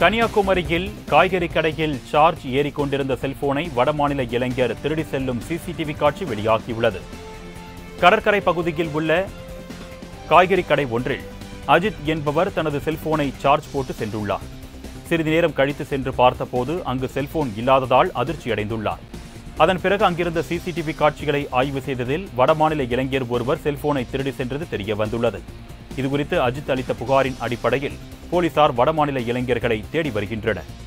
கன்னியாகுமரியில் காய்கறி கடையில் சார்ஜ் ஏறிக்கொண்டிருந்த செல்போனை வடமாநில இளைஞர் திருடி செல்லும் சிசிடிவி காட்சி வெளியாகியுள்ளது கடற்கரை பகுதியில் உள்ள காய்கறி கடை ஒன்றில் அஜித் என்பவர் தனது செல்போனை சார்ஜ் போட்டு சென்றுள்ளார் சிறிது நேரம் கழித்து சென்று பார்த்தபோது அங்கு செல்போன் இல்லாததால் அதிர்ச்சியடைந்துள்ளார் அதன் பிறகு அங்கிருந்த சிசிடிவி காட்சிகளை ஆய்வு செய்ததில் வடமாநில இளைஞர் ஒருவர் செல்போனை திருடி சென்றது தெரிய வந்துள்ளது இதுகுறித்து அஜித் அளித்த புகாரின் அடிப்படையில் போலீசார் வடமாநில இளைஞர்களை தேடி வருகின்றனர்